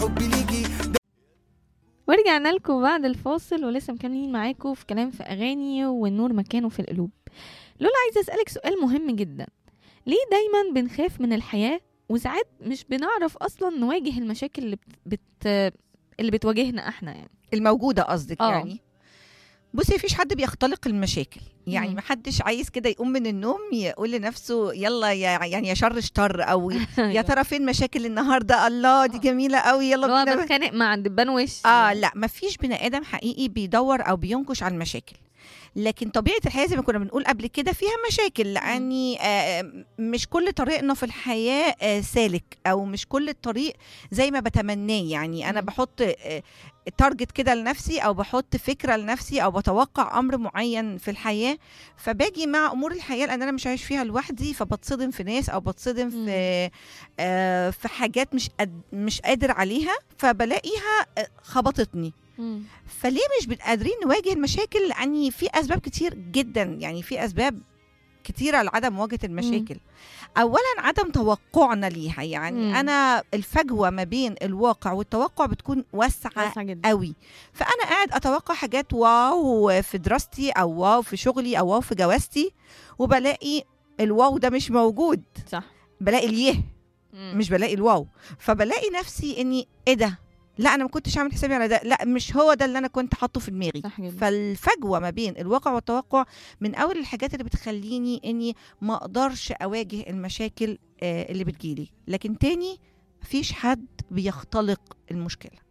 حبي ليكي ورجعنا لكم بعد الفاصل ولسه مكملين معاكم في كلام في اغاني والنور مكانه في القلوب لولا عايزه اسالك سؤال مهم جدا ليه دايما بنخاف من الحياه وساعات مش بنعرف اصلا نواجه المشاكل اللي بت... بت... اللي بتواجهنا احنا يعني الموجوده قصدك آه. يعني بصي مفيش حد بيختلق المشاكل يعني مم. محدش عايز كده يقوم من النوم يقول لنفسه يلا يا يعني يا شر اشتر او يا ترى فين مشاكل النهارده الله دي آه. جميله قوي يلا اللي هو بينا بتخانق مع الدبان وش اه لا مفيش بني ادم حقيقي بيدور او بينكش على المشاكل لكن طبيعه الحياه زي ما كنا بنقول قبل كده فيها مشاكل لاني آه مش كل طريقنا في الحياه آه سالك او مش كل الطريق زي ما بتمناه يعني انا مم. بحط آه تارجت كده لنفسي او بحط فكره لنفسي او بتوقع امر معين في الحياه فباجي مع امور الحياه لان انا مش عايش فيها لوحدي فبتصدم في ناس او بتصدم مم. في آه في حاجات مش قد مش قادر عليها فبلاقيها آه، خبطتني مم. فليه مش بن- قادرين نواجه المشاكل لان في اسباب كتير جدا يعني في اسباب كتيره لعدم مواجهه المشاكل اولا عدم توقعنا ليها يعني مم. انا الفجوه ما بين الواقع والتوقع بتكون واسعه واسعة جدا قوي فانا قاعد اتوقع حاجات واو في دراستي او واو في شغلي او واو في جوازتي وبلاقي الواو ده مش موجود صح بلاقي اليه مم. مش بلاقي الواو فبلاقي نفسي اني ايه ده لا انا ما كنتش عامل حسابي على ده لا مش هو ده اللي انا كنت حاطه في دماغي صح جدا فالفجوه ما بين الواقع والتوقع من اول الحاجات اللي بتخليني اني ما اقدرش اواجه المشاكل آه، اللي بتجيلي لكن تاني مفيش حد بيختلق المشكله